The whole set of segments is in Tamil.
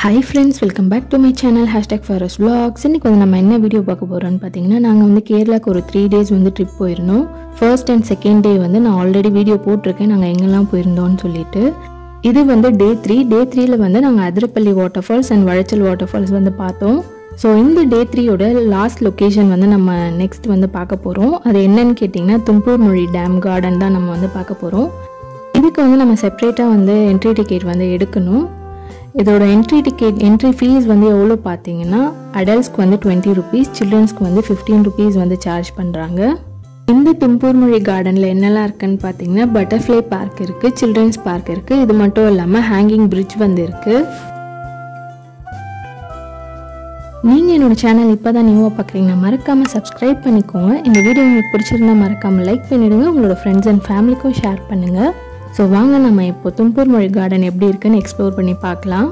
hi friends welcome back to my channel hashtag ஃபாரஸ் vlogs இன்னைக்கு வந்து நம்ம என்ன வீடியோ பார்க்க போகிறோம்னு பார்த்தீங்கன்னா நாங்கள் வந்து கேரளாக்கு ஒரு த்ரீ டேஸ் வந்து ட்ரிப் போயிருந்தோம் ஃபர்ஸ்ட் அண்ட் செகண்ட் டே வந்து நான் ஆல்ரெடி வீடியோ போட்டிருக்கேன் நாங்கள் எங்கெல்லாம் போயிருந்தோம்னு சொல்லிட்டு இது வந்து டே த்ரீ டே த்ரீல வந்து நாங்கள் Athirappilly water falls and Vazhachal water falls வந்து பார்த்தோம் ஸோ இந்த டே த்ரீயோட லாஸ்ட் லொக்கேஷன் வந்து நம்ம நெக்ஸ்ட் வந்து பார்க்க போகிறோம் அது என்னன்னு கேட்டிங்கன்னா தும்பூர் மொழி டேம் கார்டன் தான் நம்ம வந்து பார்க்க போகிறோம் இதுக்கு வந்து நம்ம செப்பரேட்டாக வந்து என்ட்ரி டிக்கெட் வந்து எடுக்கணும் இதோட என்ட்ரி டிக்கெட் என்ட்ரி ஃபீஸ் வந்து எவ்வளோ பார்த்தீங்கன்னா அடல்ட்ஸ்க்கு வந்து டுவெண்ட்டி ருபீஸ் சில்ட்ரன்ஸ்க்கு வந்து ஃபிஃப்டீன் ருபீஸ் வந்து சார்ஜ் பண்ணுறாங்க இந்த தும்பூர் மொழி கார்டனில் என்னெல்லாம் இருக்குன்னு பார்த்தீங்கன்னா பட்டர்ஃப்ளை பார்க் இருக்குது சில்ட்ரன்ஸ் பார்க் இருக்குது இது மட்டும் இல்லாமல் ஹேங்கிங் பிரிட்ஜ் வந்து இருக்குது நீங்கள் என்னோட சேனல் இப்போ தான் நியூவாக பார்க்குறீங்கன்னா மறக்காமல் சப்ஸ்கிரைப் பண்ணிக்கோங்க இந்த வீடியோ உங்களுக்கு பிடிச்சிருந்தா மறக்காமல் லைக் பண்ணிவிடுங்க உங்களோட ஃப்ரெண்ட்ஸ் அண்ட் ஃபேமிலிக்கும் ஷேர் பண்ணுங்கள் ஸோ வாங்க நம்ம இப்போ தும்பூர் மொழி கார்டன் எப்படி இருக்குன்னு எக்ஸ்ப்ளோர் பண்ணி பார்க்கலாம்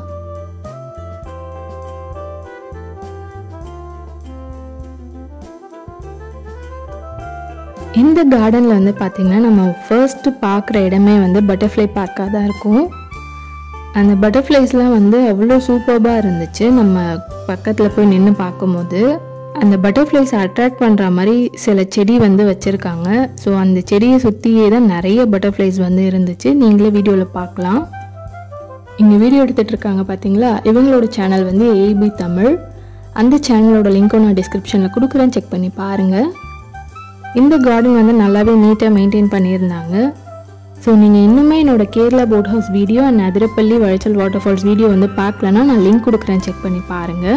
இந்த கார்டனில் வந்து பார்த்திங்கன்னா நம்ம ஃபர்ஸ்ட்டு பார்க்குற இடமே வந்து பட்டர்ஃப்ளை பார்க்காக தான் இருக்கும் அந்த பட்டர்ஃப்ளைஸ்லாம் வந்து அவ்வளோ சூப்பர்பாக இருந்துச்சு நம்ம பக்கத்தில் போய் நின்று பார்க்கும்போது அந்த பட்டர்ஃப்ளைஸ் அட்ராக்ட் பண்ணுற மாதிரி சில செடி வந்து வச்சுருக்காங்க ஸோ அந்த செடியை சுற்றியே தான் நிறைய பட்டர்ஃப்ளைஸ் வந்து இருந்துச்சு நீங்களே வீடியோவில் பார்க்கலாம் இங்கே வீடியோ எடுத்துகிட்டு இருக்காங்க பார்த்தீங்களா இவங்களோட சேனல் வந்து ஏபி தமிழ் அந்த சேனலோட லிங்க்கும் நான் டிஸ்கிரிப்ஷனில் கொடுக்குறேன் செக் பண்ணி பாருங்கள் இந்த கார்டன் வந்து நல்லாவே நீட்டாக மெயின்டைன் பண்ணியிருந்தாங்க ஸோ நீங்கள் இன்னுமே என்னோட Kerala boat house video and Athirappilly Vazhachal water falls video வந்து பார்க்கலன்னா நான் லிங்க் கொடுக்குறேன் செக் பண்ணி பாருங்கள்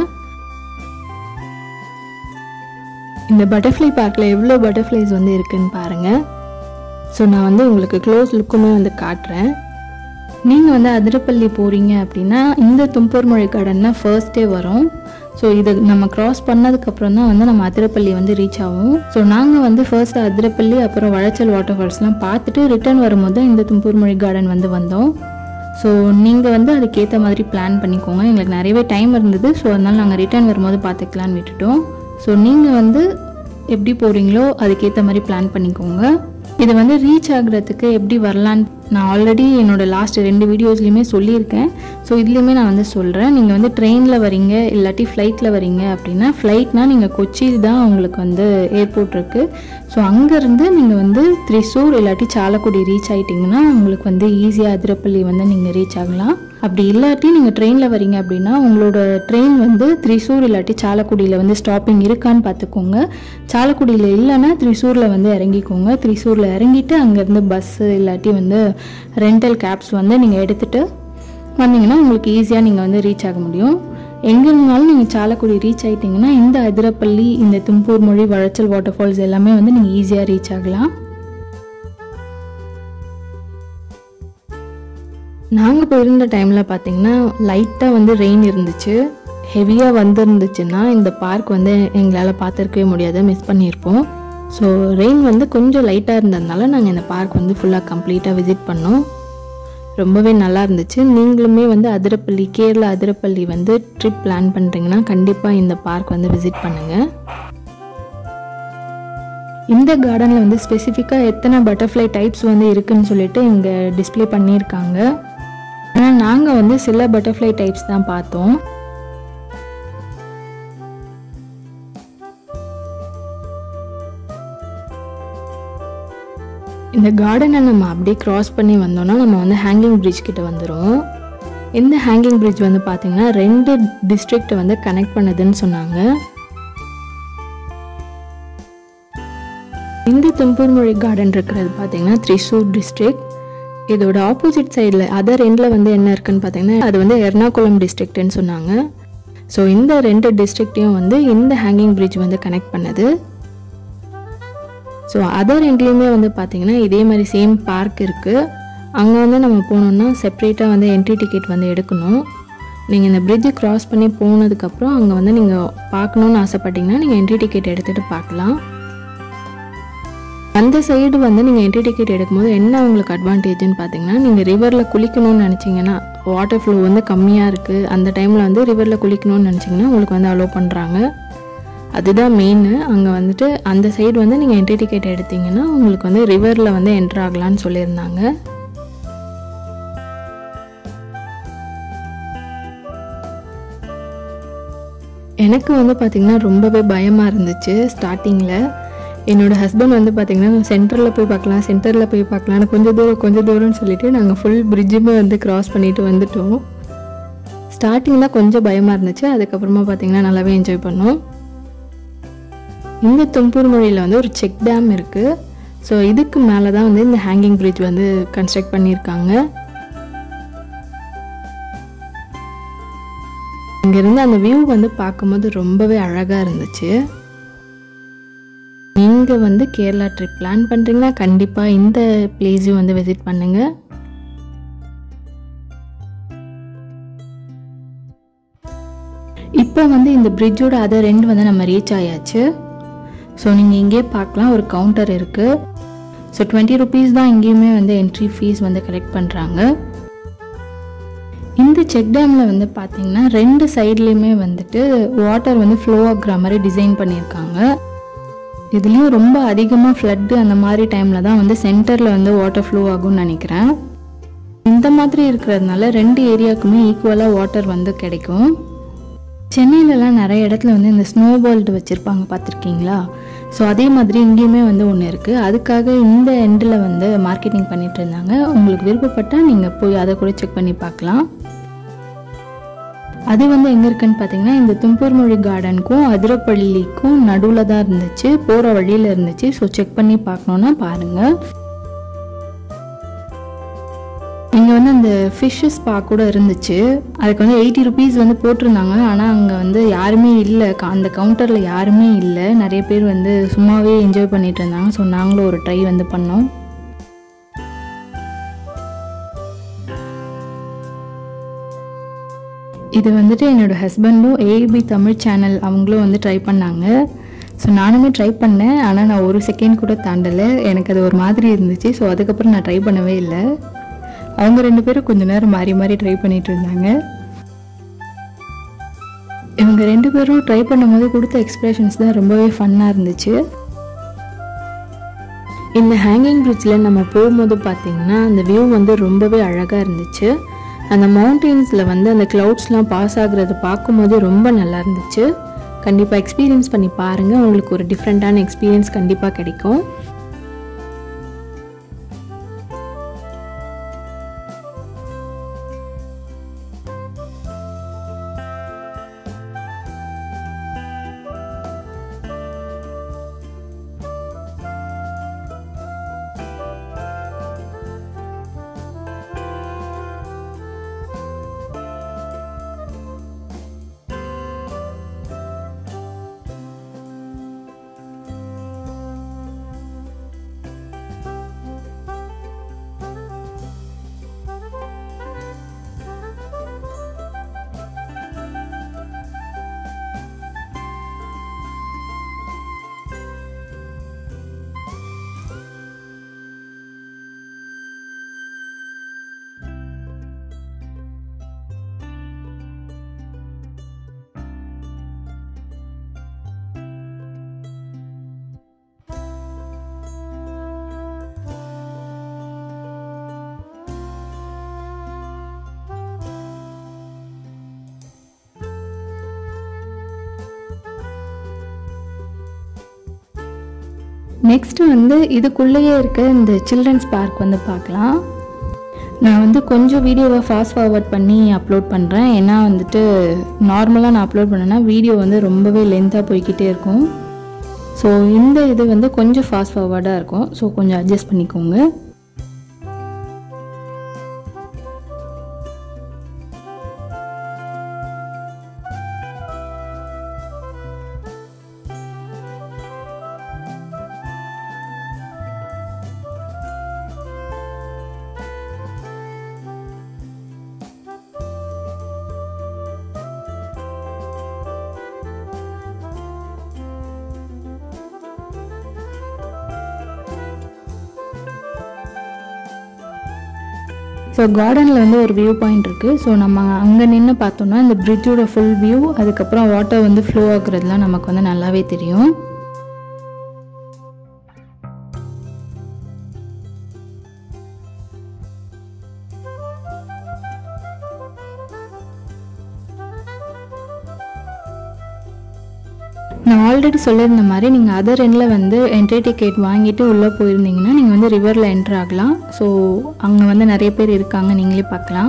இந்த பட்டர்ஃப்ளை பார்க்கில் எவ்வளோ பட்டர்ஃப்ளைஸ் வந்து இருக்குன்னு பாருங்கள் ஸோ நான் வந்து உங்களுக்கு க்ளோஸ் லுக்குமே வந்து காட்டுறேன் நீங்கள் வந்து அதிரப்பள்ளி போகிறீங்க அப்படின்னா இந்த தும்பூர் மொழி கார்டன் தான் ஃபர்ஸ்டே வரும் ஸோ இதை நம்ம க்ராஸ் பண்ணதுக்கப்புறம் தான் வந்து நம்ம அதிரப்பள்ளி வந்து ரீச் ஆகும் ஸோ நாங்கள் வந்து ஃபர்ஸ்ட் அதிரப்பள்ளி அப்புறம் வளைச்சல் வாட்டர் ஃபால்ஸ்லாம் பார்த்துட்டு ரிட்டர்ன் வரும்போது தான் இந்த தும்பூர் மொழி கார்டன் வந்து வந்தோம் ஸோ நீங்கள் வந்து அதுக்கேற்ற மாதிரி பிளான் பண்ணிக்கோங்க எங்களுக்கு நிறையவே டைம் இருந்தது ஸோ அதனால் நாங்கள் ரிட்டர்ன் வரும்போது பார்த்துக்கலான்னு விட்டுட்டோம் ஸோ நீங்கள் வந்து எப்படி போகிறீங்களோ அதுக்கேற்ற மாதிரி பிளான் பண்ணிக்கோங்க இது வந்து ரீச் ஆகுறதுக்கு எப்படி வரலான்னு நான் ஆல்ரெடி என்னோடய லாஸ்ட் ரெண்டு வீடியோஸ்லையுமே சொல்லியிருக்கேன் ஸோ இதுலேயுமே நான் வந்து சொல்கிறேன் நீங்கள் வந்து ட்ரெயினில் வரீங்க இல்லாட்டி ஃப்ளைட்டில் வரீங்க அப்படின்னா ஃப்ளைட்னால் நீங்கள் கொச்சியில் தான் உங்களுக்கு வந்து ஏர்போர்ட் இருக்குது ஸோ அங்கேருந்து நீங்கள் வந்து த்ரிசூர் இல்லாட்டி சாலக்குடி ரீச் ஆகிட்டிங்கன்னா உங்களுக்கு வந்து ஈஸியாக அதிரப்பள்ளி வந்து நீங்கள் ரீச் ஆகலாம் அப்படி இல்லாட்டி நீங்கள் ட்ரெயினில் வரீங்க அப்படின்னா உங்களோட ட்ரெயின் வந்து த்ரிசூர் இல்லாட்டி சாலக்குடியில் வந்து ஸ்டாப்பிங் இருக்கான்னு பார்த்துக்கோங்க சாலக்குடியில் இல்லைன்னா த்ரிசூரில் வந்து இறங்கிக்கோங்க த்ரிசூரில் இறங்கிட்டு அங்கேருந்து பஸ்ஸு இல்லாட்டி வந்து ரெண்டல் கேப்ஸ் வந்து நீங்கள் எடுத்துகிட்டு வந்தீங்கன்னா உங்களுக்கு ஈஸியாக நீங்கள் வந்து ரீச் ஆக முடியும் எங்கே இருந்தாலும் நீங்கள் சாலக்குடி ரீச் ஆகிட்டிங்கன்னா இந்த அதிரப்பள்ளி இந்த தும்பூர் மொழி வளைச்சல் வாட்டர் ஃபால்ஸ் எல்லாமே வந்து நீங்கள் ஈஸியாக ரீச் ஆகலாம் நாங்கள் போயிருந்த டைமில் பார்த்தீங்கன்னா லைட்டாக வந்து ரெயின் இருந்துச்சு ஹெவியாக வந்துருந்துச்சுன்னா இந்த பார்க் வந்து எங்களால் பார்த்துருக்கவே முடியாது மிஸ் பண்ணியிருப்போம் ஸோ ரெயின் வந்து கொஞ்சம் லைட்டாக இருந்ததுனால நாங்கள் இந்த பார்க் வந்து ஃபுல்லாக கம்ப்ளீட்டாக விசிட் பண்ணோம் ரொம்பவே நல்லா இருந்துச்சு நீங்களுமே வந்து அதிரப்பள்ளி கேரளா அதிரப்பள்ளி வந்து ட்ரிப் பிளான் பண்ணுறீங்கன்னா கண்டிப்பாக இந்த பார்க் வந்து விசிட் பண்ணுங்கள் இந்த கார்டனில் வந்து ஸ்பெசிஃபிக்காக எத்தனை பட்டர்ஃப்ளை டைப்ஸ் வந்து இருக்குன்னு சொல்லிட்டு இங்கே டிஸ்பிளே பண்ணியிருக்காங்க ஆனால் நாங்கள் வந்து சில பட்டர்ஃப்ளை டைப்ஸ் தான் பார்த்தோம் இந்த கார்டனை நம்ம அப்படியே க்ராஸ் பண்ணி வந்தோம்னா நம்ம வந்து ஹேங்கிங் பிரிட்ஜ் கிட்ட வந்துடும் இந்த ஹேங்கிங் பிரிட்ஜ் வந்து பார்த்தீங்கன்னா ரெண்டு டிஸ்ட்ரிக்டை வந்து கனெக்ட் பண்ணுதுன்னு சொன்னாங்க இந்த தும்பூர் மொழி கார்டன் இருக்கிறது பார்த்தீங்கன்னா த்ரிசூர் டிஸ்ட்ரிக்ட் இதோட ஆப்போசிட் சைடில் அதர் எண்டில் வந்து என்ன இருக்குன்னு பார்த்தீங்கன்னா அது வந்து எர்ணாகுளம் டிஸ்ட்ரிக்ட்னு சொன்னாங்க ஸோ இந்த ரெண்டு டிஸ்ட்ரிக்டையும் வந்து இந்த ஹேங்கிங் பிரிட்ஜ் வந்து கனெக்ட் பண்ணுது ஸோ அதர் எண்ட்லேயுமே வந்து பார்த்தீங்கன்னா இதே மாதிரி சேம் பார்க் இருக்குது அங்கே வந்து நம்ம போனோம்னா செப்ரேட்டாக வந்து என்ட்ரி டிக்கெட் வந்து எடுக்கணும் நீங்கள் இந்த பிரிட்ஜு க்ராஸ் பண்ணி போனதுக்கப்புறம் அங்கே வந்து நீங்கள் பார்க்கணுன்னு ஆசைப்பட்டீங்கன்னா நீங்கள் என்ட்ரி டிக்கெட் எடுத்துகிட்டு பார்க்கலாம் அந்த சைடு வந்து நீங்கள் என்ட்ரி டிக்கெட் எடுக்கும்போது என்ன உங்களுக்கு அட்வான்டேஜ்னு பார்த்தீங்கன்னா நீங்கள் ரிவரில் குளிக்கணும்னு நினச்சிங்கன்னா வாட்டர் ஃப்ளோ வந்து கம்மியாக இருக்குது அந்த டைமில் வந்து ரிவரில் குளிக்கணும்னு நினச்சிங்கன்னா உங்களுக்கு வந்து அலோவ் பண்ணுறாங்க அதுதான் மெயின் அங்கே வந்துட்டு அந்த சைடு வந்து நீங்கள் என்ட்ரி டிக்கெட் எடுத்தீங்கன்னா உங்களுக்கு வந்து ரிவரில் வந்து என்ட்ரு ஆகலான்னு சொல்லியிருந்தாங்க எனக்கு வந்து பார்த்திங்கன்னா ரொம்பவே பயமாக இருந்துச்சு ஸ்டார்டிங்கில் என்னோடய ஹஸ்பண்ட் வந்து பார்த்திங்கன்னா சென்டரில் போய் பார்க்கலாம் சென்டரில் போய் பார்க்கலாம்னு கொஞ்சம் தூரம் கொஞ்சம் தூரம்னு சொல்லிட்டு நாங்கள் ஃபுல் பிரிட்ஜுமே வந்து க்ராஸ் பண்ணிட்டு வந்துட்டோம் ஸ்டார்டிங்கில் கொஞ்சம் பயமாக இருந்துச்சு அதுக்கப்புறமா பார்த்திங்கன்னா நல்லாவே என்ஜாய் பண்ணோம் இந்த தும்பூர் மொழியில் வந்து ஒரு செக் டேம் இருக்குது ஸோ இதுக்கு மேலே தான் வந்து இந்த ஹேங்கிங் பிரிட்ஜ் வந்து கன்ஸ்ட்ரக்ட் பண்ணியிருக்காங்க இங்கேருந்து அந்த வியூ வந்து பார்க்கும்போது ரொம்பவே அழகாக இருந்துச்சு நீங்கள் வந்து கேரளா ட்ரிப் பிளான் பண்ணுறீங்கன்னா கண்டிப்பாக இந்த பிளேஸையும் வந்து விசிட் பண்ணுங்கள் இப்போ வந்து இந்த பிரிட்ஜோட அதர் ரெண்டு வந்து நம்ம ரீச் ஆயாச்சு ஸோ நீங்கள் இங்கேயே பார்க்கலாம் ஒரு கவுண்டர் இருக்குது ஸோ டுவெண்ட்டி ருபீஸ் தான் இங்கேயுமே வந்து என்ட்ரி ஃபீஸ் வந்து கலெக்ட் பண்ணுறாங்க இந்த செக் டேமில் வந்து பார்த்தீங்கன்னா ரெண்டு சைட்லேயுமே வந்துட்டு வாட்டர் வந்து ஃப்ளோ ஆகுற மாதிரி டிசைன் பண்ணியிருக்காங்க இதுலேயும் ரொம்ப அதிகமாக ஃப்ளட்டு அந்த மாதிரி டைமில் தான் வந்து சென்டரில் வந்து வாட்டர் ஃப்ளோ ஆகும்னு நினைக்கிறேன் இந்த மாதிரி இருக்கிறதுனால ரெண்டு ஏரியாவுக்குமே ஈக்குவலாக வாட்டர் வந்து கிடைக்கும் சென்னையிலலாம் நிறைய இடத்துல வந்து இந்த ஸ்னோ வேர்ல்டு வச்சுருப்பாங்க பார்த்துருக்கீங்களா ஸோ அதே மாதிரி இங்கேயுமே வந்து ஒன்று இருக்குது அதுக்காக இந்த எண்டில் வந்து மார்க்கெட்டிங் பண்ணிட்டு இருந்தாங்க உங்களுக்கு விருப்பப்பட்டால் நீங்கள் போய் அதை கூட செக் பண்ணி பார்க்கலாம் அது வந்து எங்கே இருக்குன்னு பார்த்தீங்கன்னா இந்த தும்பூர் மொழி கார்டனுக்கும் அதிரப்பள்ளிக்கும் நடுவில் தான் இருந்துச்சு போகிற வழியில் இருந்துச்சு ஸோ செக் பண்ணி பார்க்கணுன்னா பாருங்கள் இங்கே வந்து அந்த ஃபிஷ்ஷு ஸ்பா கூட இருந்துச்சு அதுக்கு வந்து எயிட்டி ருபீஸ் வந்து போட்டிருந்தாங்க ஆனால் அங்கே வந்து யாருமே இல்லை அந்த கவுண்டரில் யாருமே இல்லை நிறைய பேர் வந்து சும்மாவே என்ஜாய் பண்ணிட்டு இருந்தாங்க ஸோ நாங்களும் ஒரு ட்ரை வந்து பண்ணோம் இது வந்துட்டு என்னோடய ஹஸ்பண்டும் ஏபி தமிழ் சேனல் அவங்களும் வந்து ட்ரை பண்ணாங்க ஸோ நானுமே ட்ரை பண்ணேன் ஆனால் நான் ஒரு செகண்ட் கூட தாண்டலை எனக்கு அது ஒரு மாதிரி இருந்துச்சு ஸோ அதுக்கப்புறம் நான் ட்ரை பண்ணவே இல்லை அவங்க ரெண்டு பேரும் கொஞ்ச நேரம் மாறி மாறி ட்ரை பண்ணிட்டு இருந்தாங்க இவங்க ரெண்டு பேரும் ட்ரை பண்ணும்போது கொடுத்த எக்ஸ்பிரஷன்ஸ் தான் ரொம்பவே ஃபன்னாக இருந்துச்சு இந்த ஹேங்கிங் பிரிட்ஜில் நம்ம போகும்போது பார்த்தீங்கன்னா அந்த வியூ வந்து ரொம்பவே அழகாக இருந்துச்சு அந்த மவுண்டெயின்ஸில் வந்து அந்த க்ளவுட்ஸ்லாம் பாஸ் ஆகுறது பார்க்கும்போது ரொம்ப நல்லா இருந்துச்சு கண்டிப்பாக எக்ஸ்பீரியன்ஸ் பண்ணி பாருங்கள் உங்களுக்கு ஒரு டிஃப்ரெண்ட்டான எக்ஸ்பீரியன்ஸ் கண்டிப்பாக கிடைக்கும் நெக்ஸ்ட் வந்து இதுக்குள்ளேயே இருக்க இந்த சில்ட்ரன்ஸ் பார்க் வந்து பார்க்கலாம் நான் வந்து கொஞ்சம் வீடியோவை ஃபாஸ்ட் ஃபார்வர்ட் பண்ணி அப்லோட் பண்ணுறேன் ஏன்னா வந்துட்டு நார்மலாக நான் அப்லோட் பண்ணேன்னா வீடியோ வந்து ரொம்பவே லென்த்தாக போய்கிட்டே இருக்கும் ஸோ இந்த இது வந்து கொஞ்சம் ஃபாஸ்ட் ஃபார்வர்டாக இருக்கும் ஸோ கொஞ்சம் அட்ஜஸ்ட் பண்ணிக்கோங்க ஸோ கார்டனில் வந்து ஒரு வியூ பாயிண்ட் இருக்குது ஸோ நம்ம அங்கே நின்று பார்த்தோம்னா இந்த பிரிட்ஜோட ஃபுல் வியூ அதுக்கப்புறம் வாட்டர் வந்து ஃப்ளோ ஆகுறதுலாம் நமக்கு வந்து நல்லாவே தெரியும் நான் ஆல்ரெடி சொல்லியிருந்த மாதிரி நீங்கள் அதர் எண்டில் வந்து என்ட்ரி டிக்கெட் வாங்கிட்டு உள்ளே போயிருந்தீங்கன்னா நீங்கள் வந்து ரிவரில் என்ட்ரு ஆகலாம் ஸோ அங்கே வந்து நிறைய பேர் இருக்காங்க நீங்களே பார்க்கலாம்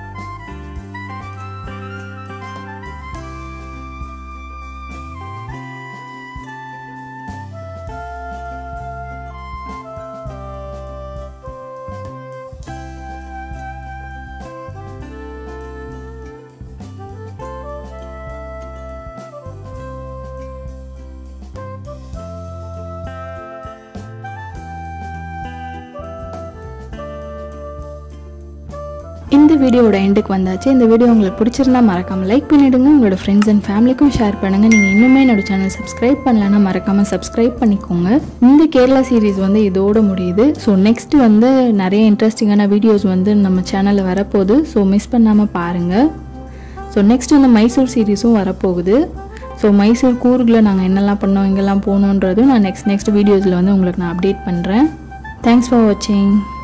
இந்த வீடியோவோட எண்டுக்கு வந்தாச்சு இந்த வீடியோ உங்களுக்கு பிடிச்சிருந்தா மறக்காமல் லைக் பண்ணிவிடுங்க உங்களோட ஃப்ரெண்ட்ஸ் அண்ட் ஃபேமிலிக்கும் ஷேர் பண்ணுங்கள் நீங்கள் இன்னுமே என்னோட சேனல் சப்ஸ்கிரைப் பண்ணலன்னா மறக்காமல் சப்ஸ்கிரைப் பண்ணிக்கோங்க இந்த கேரளா சீரீஸ் வந்து இதோட முடியுது ஸோ நெக்ஸ்ட் வந்து நிறைய இன்ட்ரெஸ்டிங்கான வீடியோஸ் வந்து நம்ம சேனலில் வரப்போகுது ஸோ மிஸ் பண்ணாமல் பாருங்கள் ஸோ நெக்ஸ்ட் வந்து மைசூர் சீரீஸும் வரப்போகுது ஸோ மைசூர் கூர்கில் நாங்கள் என்னெல்லாம் பண்ணோம் எங்கெல்லாம் போகணுன்றதும் நான் நெக்ஸ்ட் நெக்ஸ்ட் வீடியோஸில் வந்து உங்களுக்கு நான் அப்டேட் பண்ணுறேன் தேங்க்ஸ் ஃபார் வாட்சிங்